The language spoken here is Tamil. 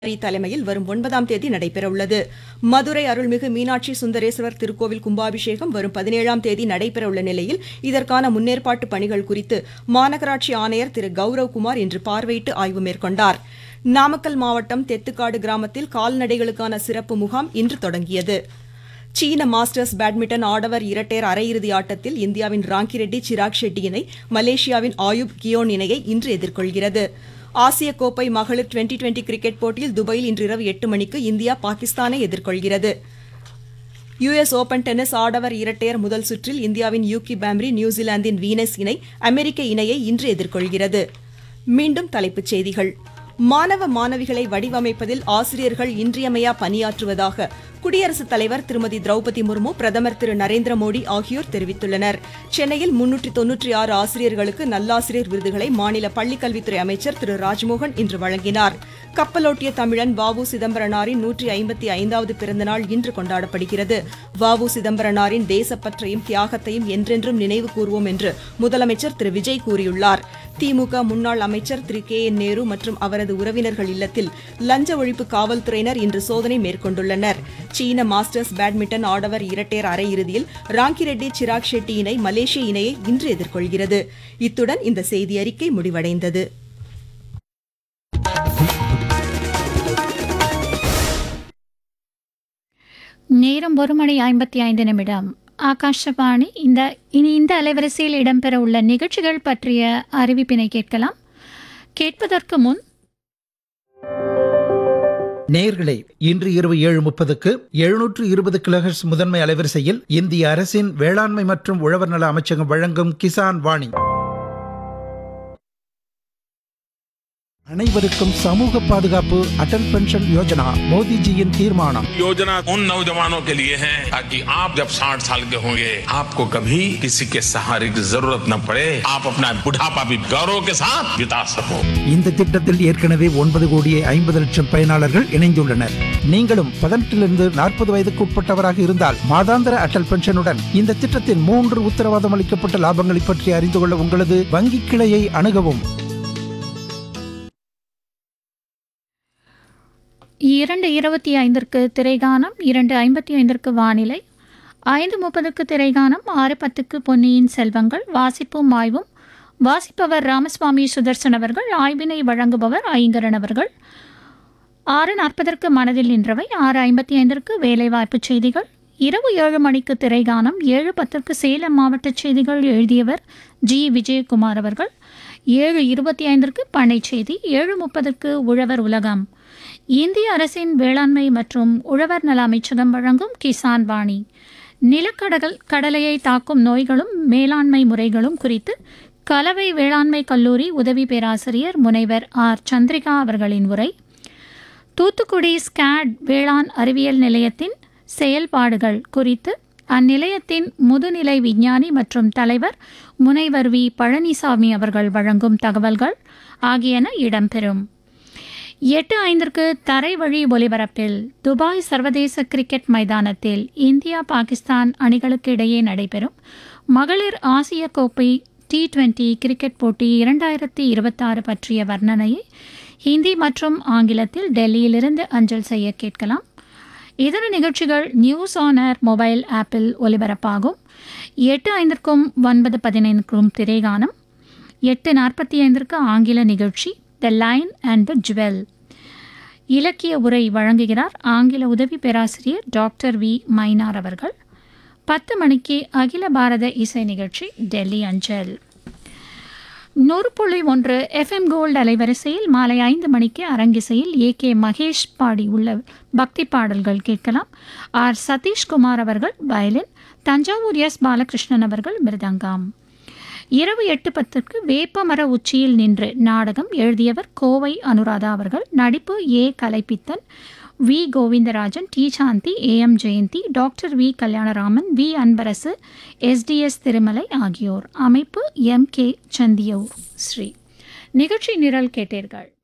ஹரி தலைமையில் வரும் ஒன்பதாம் தேதி நடைபெறவுள்ளது மதுரை அருள்மிகு மீனாட்சி சுந்தரேஸ்வரர் திருக்கோவில் கும்பாபிஷேகம் வரும் பதினேழாம் தேதி நடைபெறவுள்ள நிலையில் இதற்கான முன்னேற்பாட்டு பணிகள் குறித்து மாநகராட்சி ஆணையர் திரு கௌரவ் குமார் இன்று பார்வையிட்டு ஆய்வு மேற்கொண்டார் நாமக்கல் மாவட்டம் தெத்துக்காடு கிராமத்தில் கால்நடைகளுக்கான சிறப்பு முகாம் இன்று தொடங்கியது சீன மாஸ்டர்ஸ் பேட்மிண்டன் ஆடவர் இரட்டையர் அரையிறுதி ஆட்டத்தில் இந்தியாவின் ராங்கி ரெட்டி சிராக் ஷெட்டி இணை மலேசியாவின் ஆயுப் கியோன் இணையை இன்று எதிர்கொள்கிறது ஆசிய கோப்பை மகளிர் டுவெண்டி டுவெண்டி கிரிக்கெட் போட்டியில் துபாயில் இன்று இரவு எட்டு மணிக்கு இந்தியா பாகிஸ்தானை எதிர்கொள்கிறது யுஎஸ் ஓபன் டென்னிஸ் ஆடவர் இரட்டையர் முதல் சுற்றில் இந்தியாவின் யூகி பாம்ரி நியூசிலாந்தின் வீனஸ் இணை அமெரிக்க இணையை இன்று எதிர்கொள்கிறது மீண்டும் தலைப்புச் செய்திகள் மாணவ மாணவிகளை வடிவமைப்பதில் ஆசிரியர்கள் இன்றியமையா பணியாற்றுவதாக குடியரசுத் தலைவர் திருமதி திரௌபதி முர்மு பிரதமர் திரு நரேந்திர மோடி ஆகியோர் தெரிவித்துள்ளனர் சென்னையில் முன்னூற்றி தொன்னூற்றி ஆறு ஆசிரியர்களுக்கு நல்லாசிரியர் விருதுகளை மாநில பள்ளிக்கல்வித்துறை அமைச்சர் திரு ராஜ்மோகன் இன்று வழங்கினார் கப்பலோட்டிய தமிழன் வாவு சிதம்பரனாரின் நூற்றி ஐம்பத்தி ஐந்தாவது பிறந்தநாள் இன்று கொண்டாடப்படுகிறது வாவு சிதம்பரனாரின் தேசப்பற்றையும் தியாகத்தையும் என்றென்றும் நினைவு கூறுவோம் என்று முதலமைச்சர் திரு விஜய் கூறியுள்ளார் திமுக முன்னாள் அமைச்சர் திரு கே என் நேரு மற்றும் அவரது உறவினர்கள் இல்லத்தில் லஞ்ச ஒழிப்பு காவல்துறையினர் இன்று சோதனை மேற்கொண்டுள்ளனர் சீன மாஸ்டர்ஸ் பேட்மிண்டன் ஆடவர் இரட்டையர் அரையிறுதியில் ராங்கி ரெட்டி சிராக் ஷெட்டி இணை மலேசிய இணையை இன்று எதிர்கொள்கிறது இத்துடன் இந்த செய்தி அறிக்கை முடிவடைந்தது நேரம் ஒரு மணி ஐம்பத்தி ஐந்து நிமிடம் ஆகாஷவாணி இந்த இனி இந்த அலைவரிசையில் இடம்பெற உள்ள நிகழ்ச்சிகள் பற்றிய அறிவிப்பினை கேட்கலாம் கேட்பதற்கு முன் நேயர்களே இன்று இரவு ஏழு முப்பதுக்கு எழுநூற்று இருபது கிலோஹெர்ட்ஸ் முதன்மை அலைவரிசையில் இந்திய அரசின் வேளாண்மை மற்றும் உழவர் நல அமைச்சகம் வழங்கும் கிசான் வாணி அனைவருக்கும் சமூக பாதுகாப்பு அடல் பென்ஷன் யோஜனா மோடிஜியின் தீர்மானம் योजना उन नौजवानों के लिए है ताकि आप जब 60 साल के होंगे आपको कभी किसी के सहारे की जरूरत न पड़े आप अपना बुढ़ापा भी गौरव के साथ बिता सको இந்த திட்டத்தில் ஏற்கனவே ஒன்பது கோடியே ஐம்பது லட்சம் பயனாளர்கள் இணைந்துள்ளனர் நீங்களும் பதினெட்டிலிருந்து நாற்பது வயதுக்கு உட்பட்டவராக இருந்தால் மாதாந்திர அடல் பென்ஷனுடன் இந்த திட்டத்தின் மூன்று உத்தரவாதம் அளிக்கப்பட்ட லாபங்களை பற்றி அறிந்து கொள்ள உங்களது வங்கி கிளையை அணுகவும் இரண்டு இருபத்தி ஐந்திற்கு திரைகானம் இரண்டு ஐம்பத்தி ஐந்திற்கு வானிலை ஐந்து முப்பதுக்கு திரைகானம் ஆறு பத்துக்கு பொன்னியின் செல்வங்கள் வாசிப்பும் ஆய்வும் வாசிப்பவர் ராமசுவாமி சுதர்சன் அவர்கள் ஆய்வினை வழங்குபவர் ஐங்கரன் அவர்கள் ஆறு நாற்பதற்கு மனதில் நின்றவை ஆறு ஐம்பத்தி ஐந்திற்கு வேலைவாய்ப்புச் செய்திகள் இரவு ஏழு மணிக்கு திரைகானம் ஏழு பத்திற்கு சேலம் மாவட்ட செய்திகள் எழுதியவர் ஜி விஜயகுமார் அவர்கள் ஏழு இருபத்தி ஐந்திற்கு பண்ணை செய்தி ஏழு முப்பதற்கு உழவர் உலகம் இந்திய அரசின் வேளாண்மை மற்றும் உழவர் நல அமைச்சகம் வழங்கும் கிசான் வாணி நிலக்கடல் கடலையை தாக்கும் நோய்களும் மேலாண்மை முறைகளும் குறித்து கலவை வேளாண்மை கல்லூரி உதவி பேராசிரியர் முனைவர் ஆர் சந்திரிகா அவர்களின் உரை தூத்துக்குடி ஸ்காட் வேளாண் அறிவியல் நிலையத்தின் செயல்பாடுகள் குறித்து அந்நிலையத்தின் முதுநிலை விஞ்ஞானி மற்றும் தலைவர் முனைவர் வி பழனிசாமி அவர்கள் வழங்கும் தகவல்கள் ஆகியன இடம்பெறும் எட்டு ஐந்திற்கு தரை வழி ஒலிபரப்பில் துபாய் சர்வதேச கிரிக்கெட் மைதானத்தில் இந்தியா பாகிஸ்தான் அணிகளுக்கு இடையே நடைபெறும் மகளிர் ஆசிய கோப்பை டி டுவெண்டி கிரிக்கெட் போட்டி இரண்டாயிரத்தி இருபத்தாறு பற்றிய வர்ணனையை ஹிந்தி மற்றும் ஆங்கிலத்தில் டெல்லியிலிருந்து அஞ்சல் செய்ய கேட்கலாம் இதர நிகழ்ச்சிகள் நியூஸ் ஆனர் மொபைல் ஆப்பில் ஒலிபரப்பாகும் எட்டு ஐந்திற்கும் ஒன்பது பதினைந்துக்கும் திரைகானம் எட்டு நாற்பத்தி ஐந்திற்கு ஆங்கில நிகழ்ச்சி the line and the jewel இலக்கிய உரை வழங்குகிறார் ஆங்கில உதவி பேராசிரியர் டாக்டர் வி மைனார் அவர்கள் பத்து மணிக்கு அகில பாரத இசை நிகழ்ச்சி டெல்லி அஞ்சல் நூறு புள்ளி ஒன்று எஃப்எம் கோல்டு அலைவரிசையில் மாலை ஐந்து மணிக்கு அரங்கிசையில் ஏ கே மகேஷ் பாடி உள்ள பக்தி பாடல்கள் கேட்கலாம் ஆர் சதீஷ்குமார் அவர்கள் வயலின் தஞ்சாவூர் எஸ் பாலகிருஷ்ணன் அவர்கள் மிருதங்கம் இரவு எட்டு பத்துக்கு வேப்பமர உச்சியில் நின்று நாடகம் எழுதியவர் கோவை அனுராதா அவர்கள் நடிப்பு A Kalaippithan V Govindarajan T Shanthi A M Jayanthi doctor V Kalyanaraman V Anbarasu STS Thirumalai ஆகியோர் அமைப்பு எம் கே சந்தியூர் ஸ்ரீ நிகழ்ச்சி நிரல் கேட்டீர்கள்